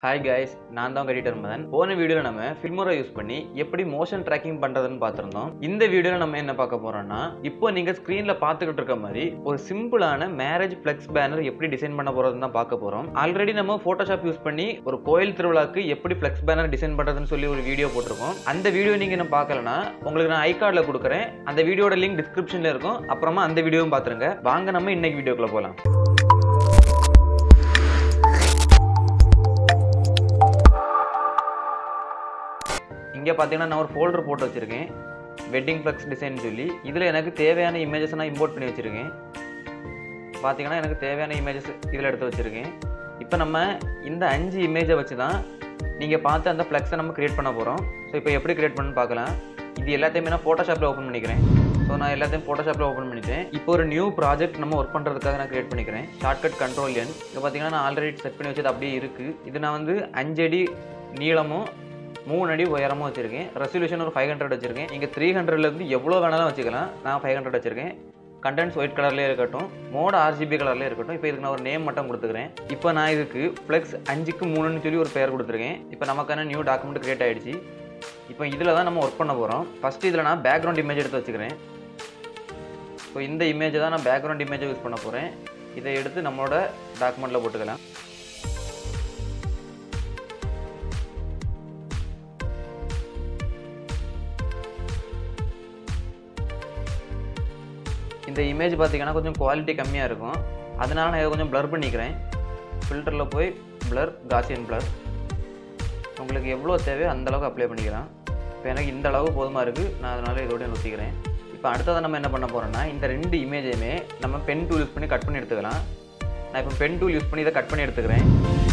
hi guys நான் தான் editor Madan போன வீடியோவில் நம்ம ஃபில்மோரை யூஸ் பண்ணி எப்படி மோஷன் ட்ராக்கிங் பண்ணுறதுன்னு பார்த்துருந்தோம் இந்த வீடியோவில் நம்ம என்ன பார்க்க போறோம்னா இப்போ நீங்கள் ஸ்க்ரீனில் பார்த்துக்கிட்டு இருக்க மாதிரி ஒரு சிம்பிளான மேரேஜ் ஃப்ளெக்ஸ் பேனர் எப்படி டிசைன் பண்ண போகிறதுன்னு தான் பார்க்க போகிறோம் ஆல்ரெடி நம்ம ஃபோட்டோஷாப் யூஸ் பண்ணி ஒரு கோயில் திருவிழாக்கு எப்படி ஃப்ளெக்ஸ் பேனர் டிசைன் பண்ணுறதுன்னு சொல்லி ஒரு வீடியோ போட்டிருக்கோம் அந்த வீடியோ நீங்கள் என்ன பார்க்கலனா உங்களுக்கு நான் ஐ கார்டில் கொடுக்குறேன் அந்த வீடியோட லிங்க் டிஸ்கிரிப்ஷனில் இருக்கும் அப்புறமா அந்த வீடியோவும் பார்த்துருங்க வாங்க நம்ம இன்னைக்கு வீடியோக்குள்ள போகலாம் இங்கே பார்த்தீங்கன்னா நான் ஒரு ஃபோல்டர் போட்டு வச்சுருக்கேன் வெட்டிங் ஃப்ளக்ஸ் டிசைன் சொல்லி இதில் எனக்கு தேவையான இமேஜஸ் நான் இம்போர்ட் பண்ணி வச்சுருக்கேன் பார்த்தீங்கன்னா எனக்கு தேவையான இமேஜஸ் இதில் எடுத்து வச்சுருக்கேன் இப்போ நம்ம இந்த அஞ்சு இமேஜை வச்சு தான் நீங்கள் பார்த்து அந்த ஃப்ளக்ஸை நம்ம க்ரியேட் பண்ண போகிறோம் ஸோ இப்போ எப்படி க்ரியேட் பண்ணு பார்க்கலாம் இது எல்லாத்தையுமே நான் ஃபோட்டோஷாப்பில் ஓப்பன் பண்ணிக்கிறேன் ஸோ நான் எல்லாத்தையும் ஃபோட்டோஷாப்பில் ஓப்பன் பண்ணிட்டேன் இப்போ ஒரு நியூ ப்ராஜெக்ட் நம்ம ஒர்க் பண்ணுறதுக்காக நான் க்ரியேட் பண்ணிக்கிறேன் ஷார்ட்கட் கண்ட்ரோல் என் இப்போ பார்த்தீங்கன்னா நான் ஆல்ரெடி செட் பண்ணி வச்சது அப்படியே இருக்குது இது நான் வந்து அஞ்சடி நீளமும் மூணு அடி உயரமும் வச்சுருக்கேன் ரெசல்யூஷன் ஒரு ஃபைவ் ஹண்ட்ரட் வச்சுருக்கேன் இங்கே த்ரீ ஹண்ட்ரட்லேருந்து எவ்வளோ வேணாலும் வச்சுக்கலாம் நான் ஃபைவ் ஹண்ட்ரட் வச்சுருக்கேன் கண்டென்ட்ஸ் ஒயிட் கலர்லேயே இருக்கட்டும் மோட் ஆர்ஜிபி கலர்லேயே இருக்கட்டும் இப்போ இதுக்கு நான் ஒரு நேம் மட்டும் கொடுத்துக்கிறேன் இப்போ நான் இதுக்கு ப்ளஸ் அஞ்சுக்கு மூணுன்னு சொல்லி ஒரு பெயர் கொடுத்துருக்கேன் இப்போ நமக்கான நியூ டாக்குமெண்ட் கிரியேட் ஆகிடுச்சு இப்போ இதில் தான் நம்ம ஒர்க் பண்ண போகிறோம் ஃபஸ்ட்டு இதில் நான் பேக்ரவுண்ட் இமேஜ் எடுத்து வச்சுக்கிறேன் ஸோ இந்த இமேஜை தான் நான் பேக்ரவுண்ட் இமேஜை யூஸ் பண்ண போகிறேன் இதை எடுத்து நம்மளோட டாக்குமெண்ட்டில் போட்டுக்கலாம் இந்த இமேஜ் பார்த்தீங்கன்னா கொஞ்சம் குவாலிட்டி கம்மியாக இருக்கும் அதனால நான் இதை கொஞ்சம் ப்ளர் பண்ணிக்கிறேன் ஃபில்டரில் போய் ப்ளர் காசியன் ப்ளர் உங்களுக்கு எவ்வளோ தேவையோ அந்த அளவுக்கு அப்ளை பண்ணிக்கலாம் இப்போ எனக்கு இந்த அளவு போதுமா இருக்குது நான் அதனால் இதோட நிறுத்திக்கிறேன் இப்போ அடுத்ததை நம்ம என்ன பண்ண போகிறோம்னா இந்த ரெண்டு இமேஜையுமே நம்ம பென் டூல் யூஸ் பண்ணி கட் பண்ணி எடுத்துக்கலாம் நான் இப்போ பென் டூல் யூஸ் பண்ணி இதை கட் பண்ணி எடுத்துக்கிறேன்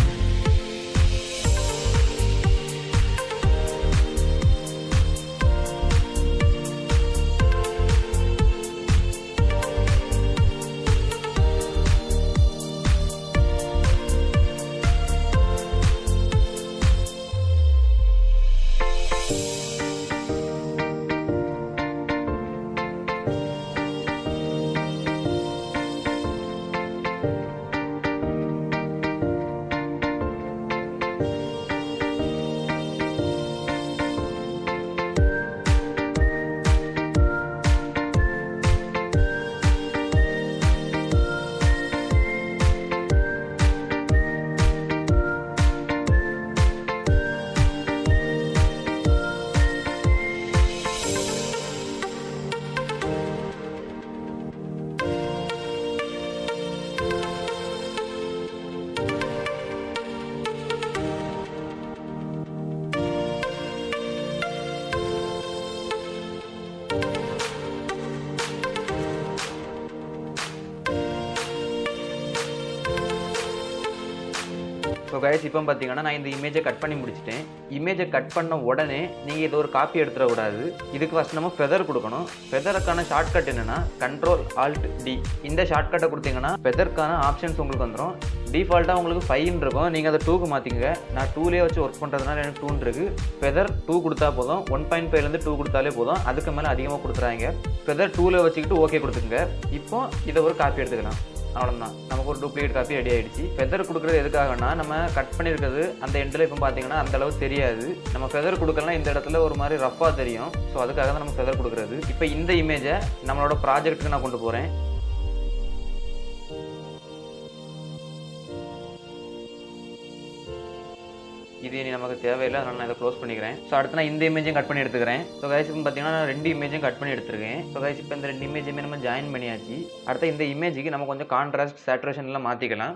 ஸோ கைஸ் இப்போ பார்த்தீங்கன்னா நான் இந்த இமேஜை கட் பண்ணி முடிச்சிட்டேன் இமேஜை கட் பண்ண உடனே நீங்கள் இதை ஒரு காப்பி எடுத்துடக்கூடாது இதுக்கு ஃபஸ்ட் நம்ம ஃபெதர் கொடுக்கணும் ஃபெதருக்கான ஷார்ட்கட் என்னென்னா கண்ட்ரோல் ஆல்ட் டி இந்த ஷார்ட்கட்டை கொடுத்தீங்கன்னா ஃபெதருக்கான ஆப்ஷன்ஸ் உங்களுக்கு வந்துடும் டிஃபால்ட்டாக உங்களுக்கு ஃபைன் இருக்கும் நீங்கள் அதை டூக்கு மாற்றிங்க நான் டூலே வச்சு ஒர்க் பண்ணுறதுனால எனக்கு டூன் இருக்குது ஃபெதர் டூ கொடுத்தா போதும் ஒன் பாயிண்ட் ஃபைவ்லேருந்து டூ கொடுத்தாலே போதும் அதுக்கு மேலே அதிகமாக கொடுத்துறாங்க ஃபெதர் டூவில் வச்சுக்கிட்டு ஓகே கொடுத்துங்க இப்போ இதை ஒரு காப்பி எடுத்துக்கலாம் அவ்வளோதான் நமக்கு ஒரு டூப்ளிகேட் காப்பி ரெடி ஆயிடுச்சு ஃபெதர் கொடுக்குறது எதுக்காகனா நம்ம கட் பண்ணியிருக்கிறது அந்த எண்டில் இப்போ பார்த்தீங்கன்னா அந்த அளவு தெரியாது நம்ம ஃபெதர் கொடுக்கலாம் இந்த இடத்துல ஒரு மாதிரி ரஃபாக தெரியும் ஸோ அதுக்காக தான் நம்ம ஃபெதர் கொடுக்குறது இப்போ இந்த இமேஜை நம்மளோட ப்ராஜெக்ட்டுக்கு நான் கொண்டு போகிறேன் இது இனி நமக்கு தேவையில்லை அதனால் நான் இதை க்ளோஸ் பண்ணிக்கிறேன் ஸோ அடுத்து நான் இந்த இமேஜையும் கட் பண்ணி எடுத்துக்கிறேன் ஸோ கைஸ் இப்போ பார்த்தீங்கன்னா நான் ரெண்டு இமேஜையும் கட் பண்ணி எடுத்துருக்கேன் ஸோ கைஸ் இப்போ இந்த ரெண்டு இமேஜுமே நம்ம ஜாயின் பண்ணியாச்சு அடுத்து இந்த இமேஜுக்கு நம்ம கொஞ்சம் கான்ட்ராஸ்ட் சேச்சுரேஷன் எல்லாம் மாற்றிக்கலாம்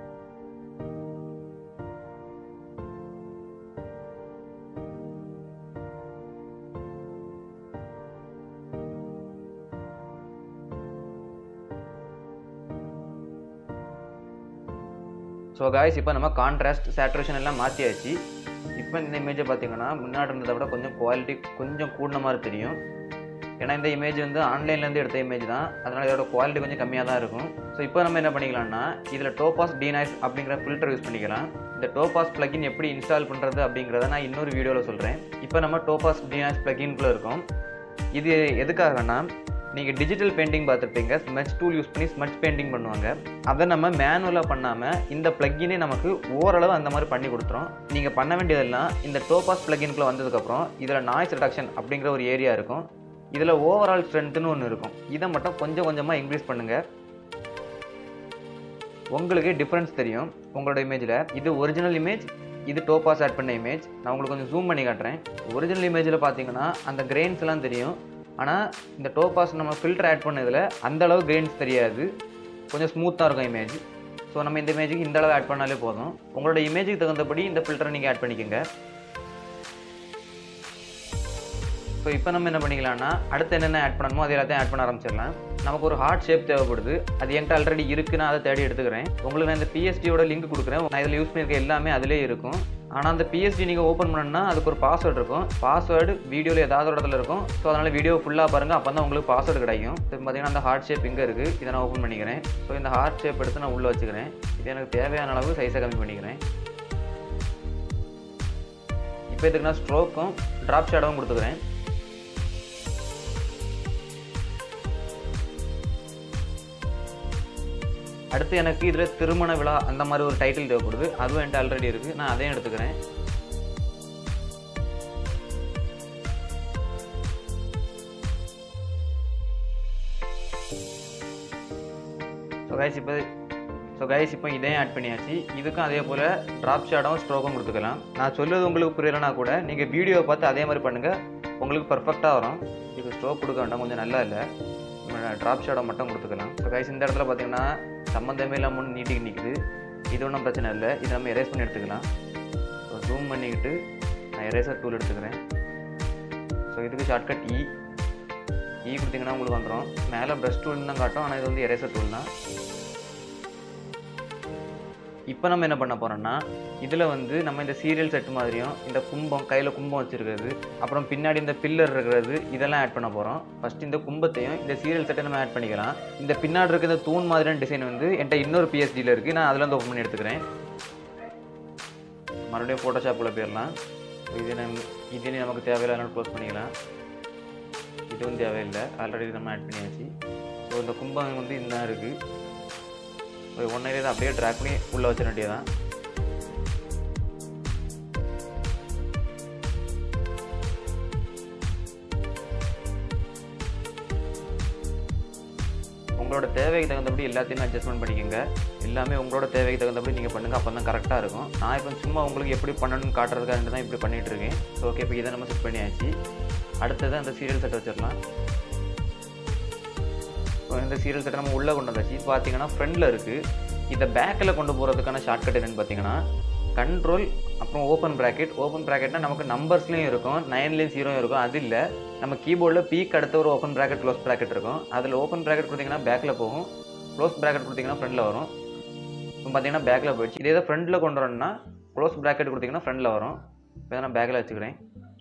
ஸோ காய்ஸ் இப்போ நம்ம கான்ட்ராஸ்ட் சேச்சுரேஷன் எல்லாம் மாற்றியாச்சு இப்போ இந்த இமேஜை பார்த்தீங்கன்னா முன்னாடி இருந்ததை விட கொஞ்சம் குவாலிட்டி கொஞ்சம் கூடின மாதிரி தெரியும் ஏன்னா இந்த இமேஜ் வந்து ஆன்லைன்லேருந்து எடுத்த இமேஜ் தான் அதனால் இதோட குவாலிட்டி கொஞ்சம் கம்மியாக தான் இருக்கும் ஸோ இப்போ நம்ம என்ன பண்ணிக்கலாம்னா இதில் டோபாஸ் டினாய்ஸ் அப்படிங்கிற ஃபில்டர் யூஸ் பண்ணிக்கலாம் இந்த டோபாஸ் பிளகின் எப்படி இன்ஸ்டால் பண்ணுறது அப்படிங்கிறத நான் இன்னொரு வீடியோவில் சொல்கிறேன் இப்போ நம்ம டோபாஸ் டினாய்ஸ் பிளகின்குள்ளே இருக்கோம் இது எதுக்காகனா நீங்கள் டிஜிட்டல் பெயிண்டிங் பார்த்துருப்பீங்க ஸ்மெச் டூல் யூஸ் பண்ணி ஸ்மெச் பெயிண்டிங் பண்ணுவாங்க அதை நம்ம மேனுவலாக பண்ணாமல் இந்த ப்ளக்கினே நமக்கு ஓரளவு அந்த மாதிரி பண்ணி கொடுத்துரும் நீங்கள் பண்ண வேண்டியதெல்லாம் இந்த டோபாஸ் ப்ளக்கின்குள்ளே வந்ததுக்கப்புறம் இதில் நாய்ஸ் ரிடக்ஷன் அப்படிங்கிற ஒரு ஏரியா இருக்கும் இதில் ஓவரால் ஸ்ட்ரென்த்துன்னு ஒன்று இருக்கும் இதை மட்டும் கொஞ்சம் கொஞ்சமாக இன்க்ரீஸ் பண்ணுங்கள் உங்களுக்கு டிஃப்ரென்ஸ் தெரியும் உங்களோட இமேஜில் இது ஒரிஜினல் இமேஜ் இது டோபாஸ் ஆட் பண்ண இமேஜ் நான் உங்களுக்கு கொஞ்சம் ஜூம் பண்ணி காட்டுறேன் ஒரிஜினல் இமேஜில் பார்த்தீங்கன்னா அந்த கிரெயின்ஸ் எல்லாம் தெரியும் ஆனால் இந்த டோபாஸ் நம்ம ஃபில்டர் ஆட் பண்ணதில் அந்த அளவு கிரெயின்ஸ் தெரியாது கொஞ்சம் ஸ்மூத்தாக இருக்கும் இமேஜ் ஸோ நம்ம இந்த இமேஜுக்கு இந்த அளவு ஆட் பண்ணாலே போதும் உங்களோட இமேஜுக்கு தகுந்தபடி இந்த ஃபில்டரை நீங்கள் ஆட் பண்ணிக்கோங்க ஸோ இப்போ நம்ம என்ன பண்ணிக்கலாம்னா அடுத்து என்னென்ன ஆட் பண்ணணுமோ அது எல்லாத்தையும் ஆட் பண்ண ஆரம்பிச்சிடலாம் நமக்கு ஒரு ஹார்ட் ஷேப் தேவைப்படுது அது என்கிட்ட ஆல்ரெடி இருக்குது நான் அதை தேடி எடுத்துக்கிறேன் உங்களுக்கு நான் இந்த பிஎஸ்டியோட லிங்க் கொடுக்குறேன் நான் இதில் யூஸ் பண்ணியிருக்க எல்லாமே அதிலே இருக்கும் ஆனால் அந்த பிஎஸ்டி நீங்கள் ஓப்பன் பண்ணணும்னா அதுக்கு ஒரு பாஸ்வேர்டு இருக்கும் பாஸ்வேர்டு வீடியோவில் ஏதாவது ஒரு இடத்துல இருக்கும் ஸோ அதனால் வீடியோ ஃபுல்லாக பாருங்கள் அப்போ தான் உங்களுக்கு பாஸ்வேர்டு கிடைக்கும் இப்போ பார்த்தீங்கன்னா அந்த ஹார்ட் ஷேப் இங்கே இருக்குது இதை நான் ஓப்பன் பண்ணிக்கிறேன் ஸோ இந்த ஹார்ட் ஷேப் எடுத்து நான் உள்ளே வச்சுக்கிறேன் இது எனக்கு தேவையான அளவு சைஸை கம்மி பண்ணிக்கிறேன் இப்போ இதுக்கு நான் ஸ்ட்ரோக்கும் ட்ராப் ஷேடோவும் கொடுத்துக்கிறேன் அடுத்து எனக்கு இதில் திருமண விழா அந்த மாதிரி ஒரு டைட்டில் தேவைப்படுது அதுவும் என்கிட்ட ஆல்ரெடி இருக்குது நான் அதையும் எடுத்துக்கிறேன் ஸோ கைஸ் இப்போ ஸோ கைஸ் இப்போ இதையும் ஆட் பண்ணியாச்சு இதுக்கும் அதே போல் ட்ராப் ஷேடாகவும் ஸ்ட்ரோக்கும் கொடுத்துக்கலாம் நான் சொல்லுவது உங்களுக்கு புரியலைனா கூட நீங்கள் வீடியோவை பார்த்து அதே மாதிரி பண்ணுங்கள் உங்களுக்கு பர்ஃபெக்டாக வரும் இப்போ ஸ்ட்ரோக் கொடுக்க வேண்டாம் கொஞ்சம் நல்லா இல்லை ட்ராப் ஷேடோ மட்டும் கொடுத்துக்கலாம் ஸோ கைஸ் இந்த இடத்துல பார்த்தீங்கன்னா சம்மந்தமே இல்லாமல் ஒன்று நீட்டிக்கு நிற்குது இது ஒன்றும் பிரச்சனை இல்லை இதை நம்ம எரேஸ் பண்ணி எடுத்துக்கலாம் ஸோ ஜூம் பண்ணிக்கிட்டு நான் எரேசர் டூல் எடுத்துக்கிறேன் ஸோ இதுக்கு ஷார்ட்கட் இ இ கொடுத்தீங்கன்னா உங்களுக்கு வந்துடும் மேலே ப்ரஷ் டூல் தான் காட்டும் ஆனால் இது வந்து எரேசர் டூல் தான் இப்போ நம்ம என்ன பண்ண போகிறோம்னா இதில் வந்து நம்ம இந்த சீரியல் செட் மாதிரியும் இந்த கும்பம் கையில் கும்பம் வச்சுருக்கிறது அப்புறம் பின்னாடி இந்த பில்லர் இருக்கிறது இதெல்லாம் ஆட் பண்ண போகிறோம் ஃபஸ்ட் இந்த கும்பத்தையும் இந்த சீரியல் செட்டை நம்ம ஆட் பண்ணிக்கலாம் இந்த பின்னாடி இருக்க இந்த தூண் மாதிரியான டிசைன் வந்து என்கிட்ட இன்னொரு பிஎஸ்டியில் இருக்குது நான் அதில் வந்து ஓப்பன் பண்ணி எடுத்துக்கிறேன் மறுபடியும் ஃபோட்டோஷாப்பில் போயிடலாம் இது நம்ம இது நமக்கு தேவையில்லை க்ளோஸ் பண்ணிக்கலாம் இது வந்து தேவையில்லை ஆல்ரெடி நம்ம ஆட் பண்ணியாச்சு ஸோ இந்த கும்பம் வந்து இன்னும் இருக்குது ஒரு ஒன் ஏரியா அப்படியே ட்ராக் பண்ணி உள்ளே வச்சிட வேண்டியதான் உங்களோட தேவைக்கு தகுந்தபடி எல்லாத்தையும் அட்ஜஸ்ட்மெண்ட் பண்ணிக்கோங்க எல்லாமே உங்களோட தேவைக்கு தகுந்தபடி நீங்கள் பண்ணுங்கள் அப்போ தான் கரெக்டாக இருக்கும் நான் இப்போ சும்மா உங்களுக்கு எப்படி பண்ணணும்னு காட்டுறதுக்காக தான் இப்படி பண்ணிகிட்டு இருக்கேன் ஸோ ஓகே இப்போ இதை நம்ம செட் பண்ணியாச்சு அடுத்தது அந்த சீரியல் செட் வச்சிடலாம் இந்த சீரியல் செட்டை நம்ம உள்ளே கொண்டு வந்தாச்சு பார்த்தீங்கன்னா ஃப்ரண்டில் இருக்குது இதை பேக்கில் கொண்டு போகிறதுக்கான ஷார்ட்கட் என்னென்னு பார்த்தீங்கன்னா கண்ட்ரோல் அப்புறம் ஓப்பன் ப்ராக்கெட் ஓப்பன் ப்ராக்கெட்னா நமக்கு நம்பர்ஸ்லேயும் இருக்கும் நைன்லேயும் ஜீரோ இருக்கும் அது இல்லை நம்ம கீபோர்டில் பீக் அடுத்த ஒரு ஓப்பன் ப்ராக்கெட் க்ளோஸ் ப்ராக்கெட் இருக்கும் அதில் ஓப்பன் ப்ராக்கெட் கொடுத்தீங்கன்னா பேக்கில் போகும் க்ளோஸ் ப்ராக்கெட் கொடுத்தீங்கன்னா ஃப்ரண்டில் வரும் இப்போ பார்த்தீங்கன்னா பேக்கில் போயிடுச்சு இதே ஃப்ரண்டில் கொண்டு வரணும்னா க்ளோஸ் ப்ராக்கெட் கொடுத்தீங்கன்னா ஃப்ரண்டில் வரும் இப்போ நான் பேக்கில் வச்சுக்கிறேன்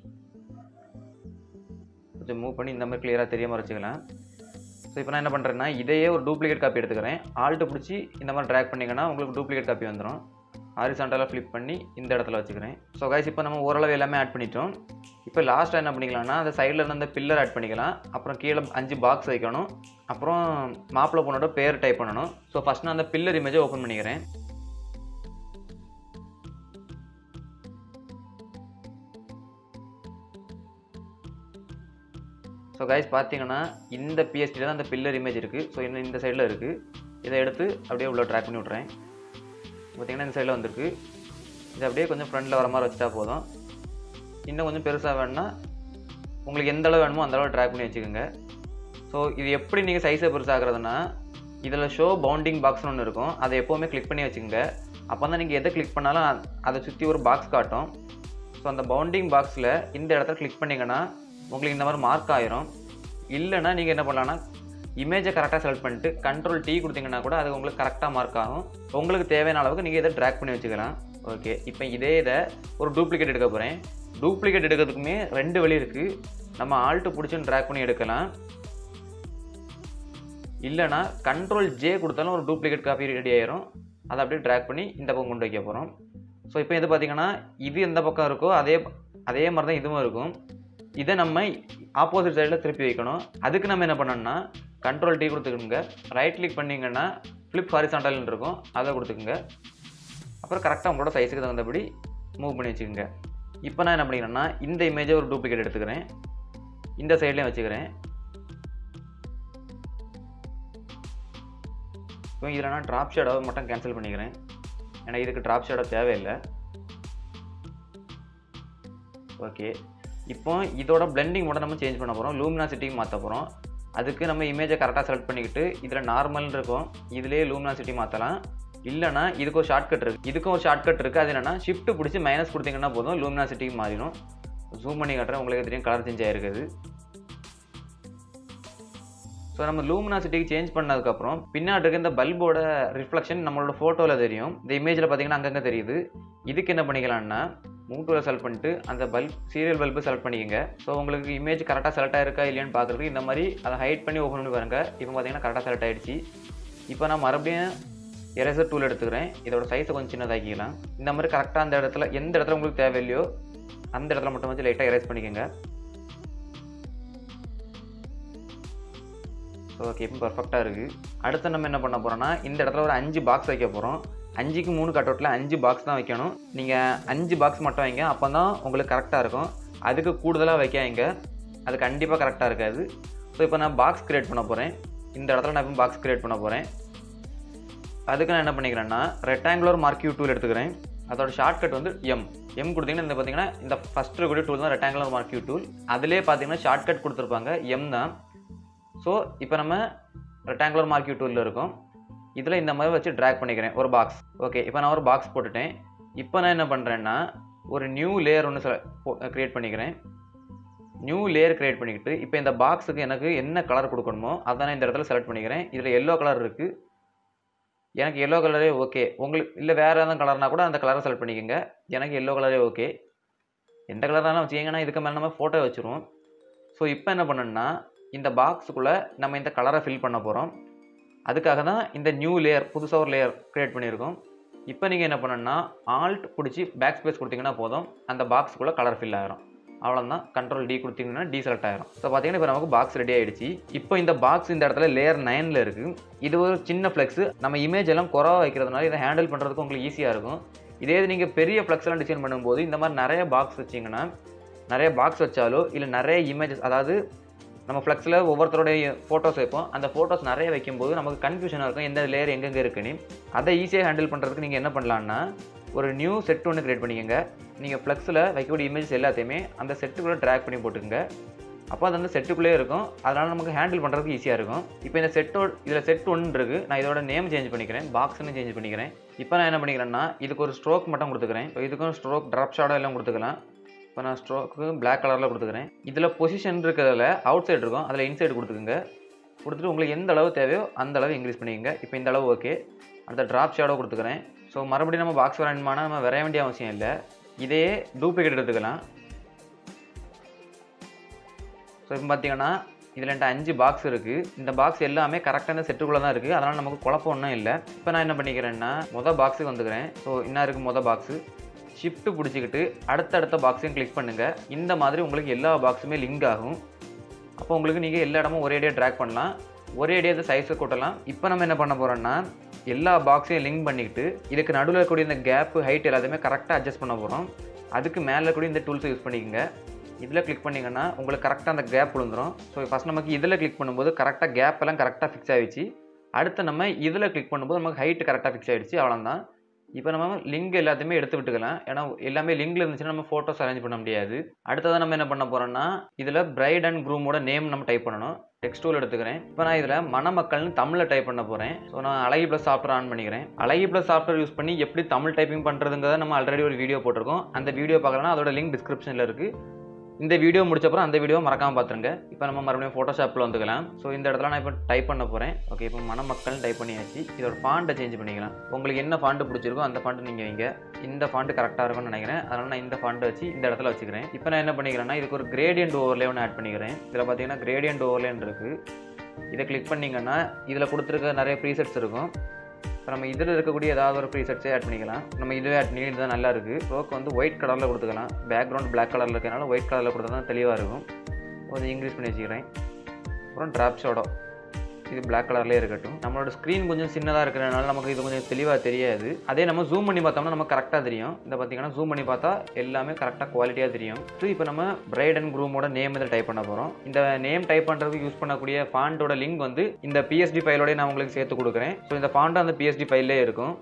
கொஞ்சம் மூவ் பண்ணி இந்த மாதிரி கிளியராக தெரியாமல் வச்சுக்கலாம் ஸோ இப்போ நான் என்ன பண்ணுறேன்னா இதையே ஒரு டூப்ளிகேட் காப்பி எடுத்துக்கிறேன் ஆல்ட்டு பிடிச்சி இந்த மாதிரி ட்ராக் பண்ணிங்கன்னா உங்களுக்கு டூப்ளிகேட் காப்பி வந்துடும் ஹாரிசாண்டலாக ஃப்ளிப் பண்ணி இந்த இடத்துல வச்சுக்கிறேன் ஸோ கைஸ் இப்போ நம்ம ஓரளவு எல்லாமே ஆட் பண்ணிட்டோம் இப்போ லாஸ்ட்டாக என்ன பண்ணிக்கலாம்னா அந்த சைடில் இருந்த அந்த பில்லர் ஆட் பண்ணிக்கலாம் அப்புறம் கீழே அஞ்சு பாக்ஸ் வைக்கணும் அப்புறம் மாப்பிள்ளை பொண்ணோட பேர் டைப் பண்ணணும் ஸோ ஃபஸ்ட் நான் அந்த பில்லர் இமேஜை ஓப்பன் பண்ணிக்கிறேன் ஸோ கைஸ் பார்த்தீங்கன்னா இந்த பிஎஸ்டியில் தான் அந்த பில்லர் இமேஜ் இருக்குது ஸோ இன்னும் இந்த சைடில் இருக்குது இதை எடுத்து அப்படியே உள்ள ட்ராக் பண்ணி விட்றேன் பார்த்தீங்கன்னா இந்த சைடில் வந்திருக்கு இது அப்படியே கொஞ்சம் ஃப்ரண்டில் வர மாதிரி வச்சுட்டா போதும் இன்னும் கொஞ்சம் பெருசாக வேணும்னா உங்களுக்கு எந்த அளவு வேணுமோ அந்த அளவு ட்ராக் பண்ணி வச்சுக்கோங்க ஸோ இது எப்படி நீங்கள் சைஸை பெருசாகிறதுனா இதில் ஷோ பவுண்டிங் பாக்ஸ்னு ஒன்று இருக்கும் அதை எப்போவுமே கிளிக் பண்ணி வச்சுக்கோங்க அப்போ தான் நீங்கள் எதை கிளிக் பண்ணாலும் அதை சுற்றி ஒரு பாக்ஸ் காட்டும் ஸோ அந்த பவுண்டிங் பாக்ஸில் இந்த இடத்துல கிளிக் பண்ணிங்கன்னா உங்களுக்கு இந்த மாதிரி மார்க் ஆயிரும் இல்லைன்னா நீங்கள் என்ன பண்ணலாம்னா இமேஜை கரெக்டாக செலக்ட் பண்ணிட்டு கண்ட்ரோல் டீ கொடுத்தீங்கன்னா கூட அது உங்களுக்கு கரெக்டாக மார்க் ஆகும் உங்களுக்கு தேவையான அளவுக்கு நீங்கள் இதை ட்ராக் பண்ணி வச்சுக்கலாம் ஓகே இப்போ இதே இதை ஒரு டூப்ளிகேட் எடுக்க போகிறேன் டூப்ளிகேட் எடுக்கிறதுக்குமே ரெண்டு வழி இருக்குது நம்ம ஆல்ட்டு பிடிச்சுன்னு ட்ராக் பண்ணி எடுக்கலாம் இல்லைனா கண்ட்ரோல் ஜே கொடுத்தாலும் ஒரு டூப்ளிகேட் காப்பி ரெடி ஆயிரும் அதை அப்படியே ட்ராக் பண்ணி இந்த பக்கம் கொண்டு வைக்க போகிறோம் ஸோ இப்போ இது பார்த்தீங்கன்னா இது எந்த பக்கம் இருக்கோ அதே அதே மாதிரி தான் இதுவும் இருக்கும் இதை நம்ம ஆப்போசிட் சைடில் திருப்பி வைக்கணும் அதுக்கு நம்ம என்ன பண்ணோம்னா கண்ட்ரோல் டீ கொடுத்துக்கோங்க ரைட் கிளிக் பண்ணிங்கன்னா ஃப்ளிப் ஹாரிசாண்டல்னு இருக்கும் அதை கொடுத்துக்குங்க அப்புறம் கரெக்டாக உங்களோட சைஸுக்கு தகுந்தபடி மூவ் பண்ணி வச்சுக்கோங்க இப்போ நான் என்ன பண்ணிக்கிறேன்னா இந்த இமேஜை ஒரு டூப்ளிகேட் எடுத்துக்கிறேன் இந்த சைட்லேயும் வச்சுக்கிறேன் இப்போ இதில் நான் ட்ராப் ஷேடோவை மட்டும் கேன்சல் பண்ணிக்கிறேன் ஏன்னா இதுக்கு ட்ராப் ஷேடோ தேவையில்லை ஓகே இப்போ இதோட பிளெண்டிங் மட்டும் நம்ம சேஞ்ச் பண்ண போகிறோம் லூமினாசிட்டிக்கு மாற்ற போகிறோம் அதுக்கு நம்ம இமேஜை கரெக்டாக செலக்ட் பண்ணிக்கிட்டு இதில் நார்மல் இருக்கும் இதிலே லூமினாசிட்டி மாற்றலாம் இல்லைனா இதுக்கு ஒரு ஷார்ட்கட் இருக்குது இதுக்கும் ஒரு ஷார்ட்கட் இருக்குது அது என்னென்னா ஷிஃப்ட் பிடிச்சி மைனஸ் கொடுத்தீங்கன்னா போதும் லூமினாசிட்டிக்கு மாறிடும் ஜூம் பண்ணி காட்டுறேன் உங்களுக்கு தெரியும் கலர் சேஞ்ச் ஆகிருக்குது ஸோ நம்ம லூமினாசிட்டிக்கு சேஞ்ச் பண்ணதுக்கப்புறம் பின்னாடி இருக்க இந்த பல்போட ரிஃப்ளெக்ஷன் நம்மளோட ஃபோட்டோவில் தெரியும் இந்த இமேஜில் பார்த்தீங்கன்னா அங்கங்கே தெரியுது இதுக்கு என்ன பண்ணிக்கலாம்னா மூட்டோவில் செலக்ட் பண்ணிட்டு அந்த பல்ப் சீரியல் பல்பு செலக்ட் பண்ணிக்கோங்க ஸோ உங்களுக்கு இமேஜ் கரெக்டாக செலக்ட் ஆயிருக்கா இல்லையான்னு பார்க்குறதுக்கு இந்த மாதிரி அதை ஹைட் பண்ணி ஓப்பன் பண்ணி பாருங்க இப்போ பார்த்தீங்கன்னா கரெக்டாக செலக்ட் ஆயிடுச்சு இப்போ நான் மறுபடியும் எரேசர் டூல் எடுத்துக்கிறேன் இதோட சைஸை கொஞ்சம் சின்னதாக்கிக்கலாம் இந்த மாதிரி கரெக்டாக அந்த இடத்துல எந்த இடத்துல உங்களுக்கு தேவையில்லையோ அந்த இடத்துல மட்டும் வச்சு லைட்டாக எரேஸ் பண்ணிக்கோங்க ஓகே இப்போ பர்ஃபெக்டாக இருக்குது அடுத்து நம்ம என்ன பண்ண போகிறோம்னா இந்த இடத்துல ஒரு அஞ்சு பாக்ஸ் வைக்க போகிறோம் அஞ்சுக்கு மூணு கட் அவுட்டில் அஞ்சு பாக்ஸ் தான் வைக்கணும் நீங்கள் அஞ்சு பாக்ஸ் மட்டும் வைங்க அப்போ தான் உங்களுக்கு கரெக்டாக இருக்கும் அதுக்கு கூடுதலாக வைக்காதீங்க அது கண்டிப்பாக கரெக்டாக இருக்காது ஸோ இப்போ நான் பாக்ஸ் கிரியேட் பண்ண போகிறேன் இந்த இடத்துல நான் இப்போ பாக்ஸ் கிரியேட் பண்ண போகிறேன் அதுக்கு நான் என்ன பண்ணிக்கிறேன்னா ரெக்டாங்குலர் மார்க்யூ டூல் எடுத்துக்கிறேன் அதோட ஷார்ட்கட் வந்து எம் எம் கொடுத்தீங்கன்னா இந்த பார்த்தீங்கன்னா இந்த ஃபஸ்ட் இருக்கக்கூடிய டூல் தான் ரெக்டாங்குலர் மார்க்யூ டூல் அதிலே பார்த்தீங்கன்னா ஷார்ட்கட் கொடுத்துருப்பாங்க எம் தான் ஸோ இப்போ நம்ம ரெக்டாங்குலர் மார்க்யூ டூலில் இருக்கும் இதில் இந்த மாதிரி வச்சு ட்ராக் பண்ணிக்கிறேன் ஒரு பாக்ஸ் ஓகே இப்போ நான் ஒரு பாக்ஸ் போட்டுட்டேன் இப்போ நான் என்ன பண்ணுறேன்னா ஒரு நியூ லேயர் ஒன்று க்ரியேட் பண்ணிக்கிறேன் நியூ லேயர் க்ரியேட் பண்ணிக்கிட்டு இப்போ இந்த பாக்ஸுக்கு எனக்கு என்ன கலர் கொடுக்கணுமோ அதை நான் இந்த இடத்துல செலக்ட் பண்ணிக்கிறேன் இதில் எல்லோ கலர் இருக்குது எனக்கு எல்லோ கலரே ஓகே உங்களுக்கு இல்லை வேறு எதாவது கலர்னா கூட அந்த கலரை செலக்ட் பண்ணிக்கோங்க எனக்கு எல்லோ கலரே ஓகே எந்த கலர்னாலும் வச்சுக்கிங்கன்னா இதுக்கு மேலே நம்ம ஃபோட்டோ வச்சுருவோம் ஸோ இப்போ என்ன பண்ணணும்னா இந்த பாக்ஸுக்குள்ளே நம்ம இந்த கலரை ஃபில் பண்ண போகிறோம் அதுக்காக தான் இந்த நியூ லேயர் புதுசாக ஒரு லேயர் க்ரியேட் பண்ணியிருக்கோம் இப்போ நீங்கள் என்ன பண்ணணும்னா ஆல்ட் பிடிச்சி பேக் ஸ்பேஸ் கொடுத்தீங்கன்னா போதும் அந்த பாக்ஸுக்குள்ளே கலர் ஃபில் ஆகிரும் அவ்வளோதான் கண்ட்ரோல் டி கொடுத்தீங்கன்னா டி செலக்ட் ஆயிரும் ஸோ பார்த்தீங்கன்னா இப்போ நமக்கு பாக்ஸ் ரெடி ஆயிடுச்சு இப்போ இந்த பாக்ஸ் இந்த இடத்துல லேயர் நைனில் இருக்குது இது ஒரு சின்ன ஃப்ளெக்ஸ் நம்ம இமேஜ் எல்லாம் குறவா வைக்கிறதுனால இதை ஹேண்டில் பண்ணுறதுக்கு உங்களுக்கு ஈஸியாக இருக்கும் இதே இது நீங்கள் பெரிய ஃப்ளெக்ஸ் எல்லாம் டிசைன் பண்ணும்போது இந்த மாதிரி நிறைய பாக்ஸ் வச்சிங்கன்னா நிறைய பாக்ஸ் வச்சாலோ இல்லை நிறைய இமேஜஸ் அதாவது நம்ம ஃப்ளெக்ஸில் ஒவ்வொருத்தருடைய ஃபோட்டோஸ் வைப்போம் அந்த ஃபோட்டோஸ் நிறைய வைக்கும்போது நமக்கு கன்ஃபியூஷனாக இருக்கும் எந்த லேயர் எங்கெங்கே இருக்குன்னு அதை ஈஸியாக ஹேண்டில் பண்ணுறதுக்கு நீங்கள் என்ன பண்ணலான்னா ஒரு நியூ செட் ஒன்று கிரியேட் பண்ணிக்கோங்க நீங்கள் ஃப்ளெக்ஸில் வைக்கக்கூடிய இமேஜஸ் எல்லாத்தையுமே அந்த செட்டுக்குள்ளே ட்ராக் பண்ணி போட்டுக்கோங்க அப்போ அது அந்த செட்டுக்குள்ளே இருக்கும் அதனால் நமக்கு ஹேண்டில் பண்ணுறதுக்கு ஈஸியாக இருக்கும் இப்போ இந்த செட்டோட இதில் செட் ஒன்று இருக்குது நான் இதோட நேம் சேஞ்ச் பண்ணிக்கிறேன் பாக்ஸ்னு சேஞ்ச் பண்ணிக்கிறேன் இப்போ நான் என்ன பண்ணிக்கிறேன்னா இதுக்கு ஒரு ஸ்ட்ரோக் மட்டும் கொடுத்துக்கிறேன் இப்போ இதுக்கும் ஸ்ட்ரோக் ட்ராப் ஷாடோ எல்லாம் கொடுத்துக்கலாம் இப்போ நான் ஸ்ட்ரோக்கு பிளாக் கலரில் கொடுத்துக்கிறேன் இதில் பொசிஷன் இருக்கிறதுல அவுட் சைடு இருக்கும் அதில் இன்சைடு கொடுத்துக்குங்க கொடுத்துட்டு உங்களுக்கு எந்த அளவு தேவையோ அந்த அளவு இன்க்ரீஸ் பண்ணிக்கோங்க இப்போ இந்த அளவு ஓகே அடுத்த ட்ராப் ஷேடோ கொடுத்துக்கிறேன் ஸோ மறுபடியும் நம்ம பாக்ஸ் வரையணுமானா நம்ம வரைய வேண்டிய அவசியம் இல்லை இதையே டூப்ளிகேட் எடுத்துக்கலாம் ஸோ இப்போ பார்த்தீங்கன்னா இதில் என்கிட்ட அஞ்சு பாக்ஸ் இருக்குது இந்த பாக்ஸ் எல்லாமே கரெக்டான செட்டுக்குள்ளே தான் இருக்குது அதனால் நமக்கு குழப்பம் ஒன்றும் இல்லை இப்போ நான் என்ன பண்ணிக்கிறேன்னா மொதல் பாக்ஸுக்கு வந்துக்கிறேன் ஸோ என்ன இருக்குது மொதல் பாக்ஸு ஷிஃப்ட்டு பிடிச்சிக்கிட்டு அடுத்தடுத்த பாக்ஸையும் கிளிக் பண்ணுங்கள் இந்த மாதிரி உங்களுக்கு எல்லா பாக்ஸுமே லிங்க் ஆகும் அப்போ உங்களுக்கு நீங்கள் எல்லா இடமும் ஒரேடியாக ட்ராக் பண்ணலாம் ஒரேடியாக சைஸை கூட்டலாம் இப்போ நம்ம என்ன பண்ண போகிறோம்னா எல்லா பாக்ஸையும் லிங்க் பண்ணிக்கிட்டு இதுக்கு நடுவில் இருக்கக்கூடிய இந்த கேப்பு ஹைட் எல்லாத்தையுமே கரெக்டாக அட்ஜஸ்ட் பண்ண போகிறோம் அதுக்கு மேலே இருக்கக்கூடிய இந்த டூல்ஸை யூஸ் பண்ணிக்கோங்க இதில் கிளிக் பண்ணிங்கன்னா உங்களுக்கு கரெக்டாக அந்த கேப் விழுந்துரும் ஸோ ஃபஸ்ட் நமக்கு இதில் கிளிக் பண்ணும்போது கரெக்டாக கேப் எல்லாம் கரெக்டாக ஃபிக்ஸ் ஆகிடுச்சு அடுத்து நம்ம இதில் கிளிக் பண்ணும்போது நமக்கு ஹைட் கரெக்டாக ஃபிக்ஸ் ஆகிடுச்சு அவ்வளோதான் இப்போ நம்ம லிங்க் எல்லாத்தையுமே எடுத்து விட்டுக்கலாம் ஏன்னா எல்லாமே லிங்க்ல இருந்துச்சுன்னா நம்ம ஃபோட்டோஸ் அரேஞ்ச் பண்ண முடியாது அடுத்ததான் நம்ம என்ன பண்ண போகிறோம்னா இதில் பிரைட் அண்ட் க்ரூமோட நேம் நம்ம டைப் பண்ணணும் டெக்ஸ்ட் டூல் எடுத்துக்கிறேன் இப்போ நான் இதில் மணமக்கள்னு தமிழில் டைப் பண்ண போகிறேன் ஸோ நான் அழகி ப்ளஸ் சாஃப்ட்வேர் ஆன் பண்ணிக்கிறேன் அழகி ப்ளஸ் சாஃப்ட்வேர் யூஸ் பண்ணி எப்படி தமிழ் டைப்பிங் பண்ணுறதுங்கிறத நம்ம ஆல்ரெடி ஒரு வீடியோ போட்டிருக்கோம் அந்த வீடியோ பார்க்கலன்னா அதோட லிங்க் டிஸ்கிரிப்ஷனில் இருக்குது இந்த வீடியோ முடிச்சப்பறம் அந்த வீடியோ மறக்காம பார்த்துருங்க இப்போ நம்ம மறுபடியும் ஃபோட்டோஷாப்பில் வந்துக்கலாம் ஸோ இந்த இடத்துல நான் இப்போ டைப் பண்ண போகிறேன் ஓகே இப்போ மணமக்கள் டைப் பண்ணியாச்சு இதோட ஃபாண்ட்டை சேஞ்ச் பண்ணிக்கலாம் உங்களுக்கு என்ன ஃபாண்ட்டு பிடிச்சிருக்கோ அந்த ஃபாண்ட்டு நீங்கள் வைங்க இந்த ஃபாண்ட்டு கரெக்டாக இருக்கும்னு நினைக்கிறேன் அதனால் நான் இந்த ஃபாண்ட்டை வச்சு இந்த இடத்துல வச்சுக்கிறேன் இப்போ நான் என்ன பண்ணிக்கிறேன்னா இதுக்கு ஒரு கிரேடியன்ட் ஓவர்லே ஒன்று ஆட் பண்ணிக்கிறேன் இதில் பார்த்தீங்கன்னா கிரேடியன்ட் ஓவர்லேன்னு இருக்குது இதை கிளிக் பண்ணிங்கன்னா இதில் கொடுத்துருக்க நிறைய ப்ரீசெட்ஸ் இருக்கும் இப்போ நம்ம இதில் இருக்கக்கூடிய ஏதாவது ஒரு ப்ரீசெட்ஸே ஆட் பண்ணிக்கலாம் நம்ம இதுவே ஆட் பண்ணி இதுதான் நல்லா இருக்குது ஸ்ட்ரோக் வந்து ஒயிட் கலரில் கொடுத்துக்கலாம் பேக்ரவுண்ட் பிளாக் கலரில் இருக்கிறனால ஒயிட் கலரில் கொடுத்தா தான் தெளிவாக இருக்கும் கொஞ்சம் இன்க்ரீஸ் பண்ணி வச்சுக்கிறேன் அப்புறம் ட்ராப் ஷோடோ இது பிளாக் கலர்லேயே இருக்கட்டும் நம்மளோட ஸ்க்ரீன் கொஞ்சம் சின்னதாக இருக்கிறனால நமக்கு இது கொஞ்சம் தெளிவாக தெரியாது அதே நம்ம ஜூம் பண்ணி பார்த்தோம்னா நமக்கு கரெக்டாக தெரியும் இந்த பார்த்தீங்கன்னா ஜூம் பண்ணி பார்த்தா எல்லாமே கரெக்டாக குவாலிட்டியாக தெரியும் ஸோ இப்போ நம்ம பிரைட் அண்ட் குரூமோட நேம் இதில் டைப் பண்ண போகிறோம் இந்த நேம் டைப் பண்ணுறதுக்கு யூஸ் பண்ணக்கூடிய ஃபாண்டோட லிங்க் வந்து இந்த பிஎஸ்டி ஃபைலோட நான் உங்களுக்கு சேர்த்து கொடுக்குறேன் ஸோ இந்த ஃபாண்ட் அந்த பிஎஸ்டி ஃபைல்லே இருக்கும்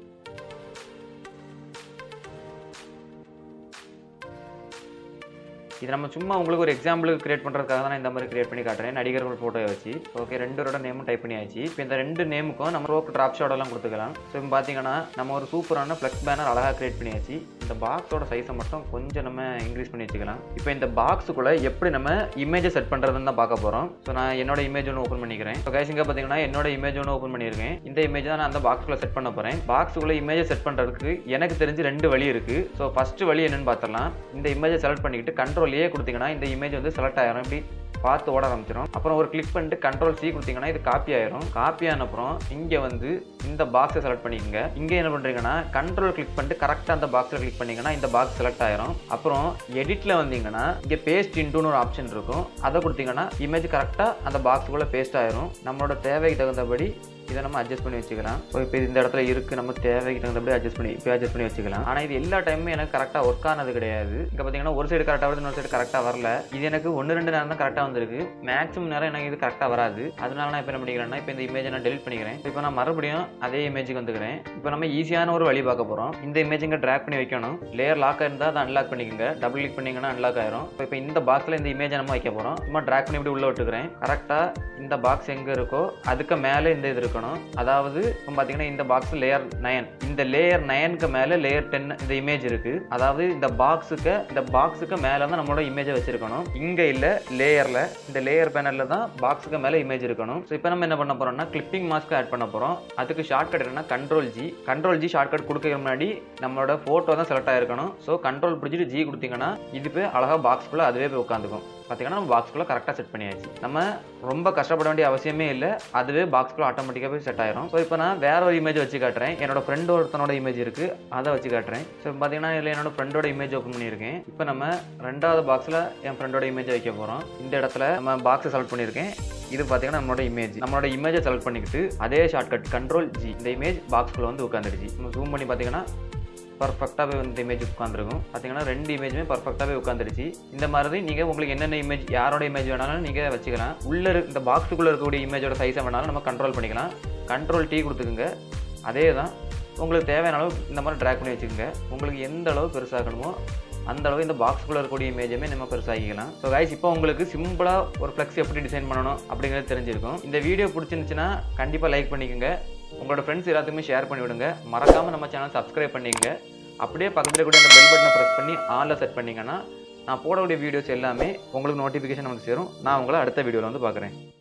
இது நம்ம சும்மா உங்களுக்கு ஒரு எக்ஸாம்பிளுக்கு கிரியேட் பண்ணுறதுக்காக தான் நான் இந்த மாதிரி கிரியேட் பண்ணி காட்டுறேன் நடிகர்கள் ஃபோட்டோ வச்சு ஓகே ரெண்டோட நேமும் டைப் பண்ணியாச்சு இப்போ இந்த ரெண்டு நேமுக்கும் நம்ம ரோக் ட்ராப் ஷாடெல்லாம் கொடுத்துக்கலாம் ஸோ இப்போ பார்த்தீங்கன்னா நம்ம ஒரு சூப்பரான ஃப்ளெக்ஸ் பேனர் அழகாக கிரியேட் பண்ணியாச்சு இந்த பாக்ஸோட சைஸை மட்டும் கொஞ்சம் நம்ம இன்க்ரீஸ் பண்ணி வச்சுக்கலாம் இப்போ இந்த பாக்ஸுக்குள்ளே எப்படி நம்ம இமேஜை செட் பண்ணுறதுன்னு தான் பார்க்க போகிறோம் ஸோ நான் என்னோட இமேஜ் ஒன்று ஓப்பன் பண்ணிக்கிறேன் ஸோ கைஸ் இங்கே பார்த்தீங்கன்னா என்னோட இமேஜ் ஒன்று ஓப்பன் பண்ணியிருக்கேன் இந்த இமேஜ் தான் நான் அந்த பாக்ஸுக்குள்ளே செட் பண்ண போகிறேன் பாக்ஸுக்குள்ளே இமேஜை செட் பண்ணுறதுக்கு எனக்கு தெரிஞ்சு ரெண்டு வழி இருக்குது ஸோ ஃபஸ்ட்டு வழி என்னன்னு பார்த்தலாம் இந்த இமேஜை செலக்ட் பண்ணிக்கிட்டு கண்ட்ரோல் ஏ கொடுத்தீங்கன்னா இந்த இமேஜ் வந்து செலக்ட் ஆயிரும் இப்படி பார்த்து ஓட ஆரம்பிச்சிடும் அப்புறம் ஒரு கிளிக் பண்ணிட்டு கண்ட்ரோல் சி கொடுத்தீங்கன்னா இது காப்பி ஆயிரும் காப்பி ஆன அப்புறம் இங்கே வந்து இந்த பாக்ஸை செலக்ட் பண்ணிக்கோங்க இங்கே என்ன பண்ணுறீங்கன்னா கண்ட்ரோல் கிளிக் பண்ணிட்டு கரெக்டாக அந்த பாக்ஸில் கிளிக் பண்ணீங்கன்னா இந்த பாக்ஸ் செலக்ட் ஆயிரும் அப்புறம் எடிட்டில் வந்தீங்கன்னா இங்கே பேஸ்ட் இன்டூன்னு ஒரு ஆப்ஷன் இருக்கும் அதை கொடுத்தீங்கன்னா இமேஜ் கரெக்டாக அந்த பாக்ஸுக்குள்ளே பேஸ்ட் ஆயிரும் நம்மளோட தேவைக்கு தகுந்தபடி இதை நம்ம அட்ஜஸ்ட் பண்ணி வச்சுக்கலாம் ஸோ இப்போ இந்த இடத்துல இருக்குது நம்ம தேவைக்கு தகுந்தபடி அட்ஜஸ்ட் பண்ணி இப்போ அட்ஜஸ்ட் பண்ணி வச்சுக்கலாம் ஆனால் இது எல்லா டைமுமே எனக்கு கரெக்டாக ஒர்க் ஆனது கிடையாது இங்கே பார்த்தீங்கன்னா ஒரு சைடு கரெக்டாக வருது இன்னொரு சைடு கரெக்டாக வரல இது எனக்கு ஒன்று ரெண்டு நேரம் தான் கரெக்டாக வந்திருக்கு மேக்ஸிமம் நேரம் எனக்கு இது கரெக்டாக வராது அதனால நான் இப்போ என்ன பண்ணிக்கிறேன்னா இப்போ இந்த இமேஜை நான் டெலிட் பண்ணிக்கிறேன் இப்போ நான் மறுபடியும் அதே இமேஜுக்கு வந்துக்கிறேன் இப்போ நம்ம ஈஸியான ஒரு வழி பார்க்க போகிறோம் இந்த இமேஜ் இங்கே ட்ராக் பண்ணி வைக்கணும் லேயர் லாக் இருந்தால் அதை அன்லாக் பண்ணிக்கோங்க டபுள் கிளிக் பண்ணிங்கன்னா அன்லாக் ஆயிரும் இப்போ இந்த பாக்ஸில் இந்த இமேஜை நம்ம வைக்க போகிறோம் சும்மா ட்ராக் பண்ணி இப்படி உள்ள விட்டுக்கிறேன் கரெக்டாக இந்த பாக்ஸ் எங்கே இருக்கோ அதுக்கு மேலே இந்த இது இருக்கணும் அதாவது இப்போ பார்த்தீங்கன்னா இந்த பாக்ஸ் லேயர் நயன் இந்த லேயர் நயனுக்கு மேலே லேயர் டென் இந்த இமேஜ் இருக்கு அதாவது இந்த பாக்ஸுக்கு இந்த பாக்ஸுக்கு மேலே தான் நம்மளோட இமேஜை வச்சிருக்கணும் இங்கே இல்லை லேயரில் இந்த லேயர் பேனலில் தான் பாக்ஸுக்கு மேலே இமேஜ் இருக்கணும் ஸோ இப்போ நம்ம என்ன பண்ண போறோம்னா கிளிப்பிங் மாஸ்க் ஆட் பண்ண போகிறோம் அதுக்கு ஷார்ட்கட் என்னன்னா control G control G shortcut கொடுக்க முன்னாடி நம்மளோட ஃபோட்டோ தான் செலக்ட் ஆயிருக்கணும் ஸோ கண்ட்ரோல் பிடிச்சிட்டு ஜி கொடுத்தீங்கன்னா இது போய் அழகாக பாக்ஸ்குள்ளே அதுவே போய் உட்காந்துக்கும் பார்த்தீங்கன்னா நம்ம பாக்ஸ்குள்ளே கரெக்டாக செட் பண்ணியாச்சு நம்ம ரொம்ப கஷ்டப்பட வேண்டிய அவசியமே இல்லை அதுவே பாக்ஸ்குள்ளே ஆட்டோமேட்டிக்காக போய் செட் ஆயிரும் ஸோ இப்போ நான் வேற ஒரு இமேஜ் வச்சு காட்டுறேன் என்னோட ஃப்ரெண்ட் ஒருத்தனோட இமேஜ் இருக்குது அதை வச்சு காட்டுறேன் ஸோ பார்த்தீங்கன்னா இதில் என்னோட ஃப்ரெண்டோட இமேஜ் ஓப்பன் பண்ணியிருக்கேன் இப்போ நம்ம ரெண்டாவது பாக்ஸில் என் ஃப்ரெண்டோட இமேஜ் வைக்க போகிறோம் இந்த இடத்துல நம்ம பாக்ஸை செலக்ட் பண்ணியிருக்கேன் இது பார்த்தீங்கன்னா நம்மளோட இமேஜ் நம்மளோட இமேஜை செலக்ட் பண்ணிக்கிட்டு அதே ஷார்ட்கட் கண்ட்ரோல் ஜி இந்த இமேஜ் பாக்ஸ்குள்ளே வந்து உட்காந்துருச்சு நம்ம ஜூம் பண்ணி பார்த்தீங்கன்னா பர்ஃபெக்டாகவே இந்த இமேஜ் உட்காந்துருக்கும் பார்த்தீங்கன்னா ரெண்டு இமேஜுமே பர்ஃபெக்டாகவே உட்காந்துருச்சு இந்த மாதிரி நீங்கள் உங்களுக்கு என்னென்ன இமேஜ் யாரோட இமேஜ் வேணாலும் நீங்கள் வச்சுக்கலாம் உள்ள இருக்க இந்த பாக்ஸுக்குள்ளே இருக்கக்கூடிய இமேஜோட சைஸை வேணாலும் நம்ம கண்ட்ரோல் பண்ணிக்கலாம் கண்ட்ரோல் டீ கொடுத்துக்குங்க அதே தான் உங்களுக்கு தேவையான அளவு இந்த மாதிரி ட்ராக் பண்ணி வச்சுக்கோங்க உங்களுக்கு எந்த அளவு பெருசாக்கணுமோ அந்த அளவு இந்த பாக்ஸ்குள்ளே இருக்கக்கூடிய இமேஜுமே நம்ம பெருசாகிக்கலாம் ஸோ கைஸ் இப்போ உங்களுக்கு சிம்பிளாக ஒரு ஃப்ளெக்ஸ் எப்படி டிசைன் பண்ணணும் அப்படிங்கிறது தெரிஞ்சிருக்கும் இந்த வீடியோ பிடிச்சிருந்துச்சுன்னா கண்டிப்பாக லைக் பண்ணிக்கோங்க உங்களோட ஃப்ரெண்ட்ஸ் எல்லாத்துக்குமே ஷேர் பண்ணி விடுங்க மறக்காமல் நம்ம சேனல் சப்ஸ்கிரைப் பண்ணிக்கங்க அப்படியே பக்கத்தில் கூட அந்த பெல் பட்டனை ப்ரெஸ் பண்ணி ஆனில் செட் பண்ணிங்கன்னா நான் போடக்கூடிய வீடியோஸ் எல்லாமே உங்களுக்கு நோட்டிஃபிகேஷன் வந்து சேரும் நான் உங்களை அடுத்த வீடியோவில் வந்து பார்க்குறேன்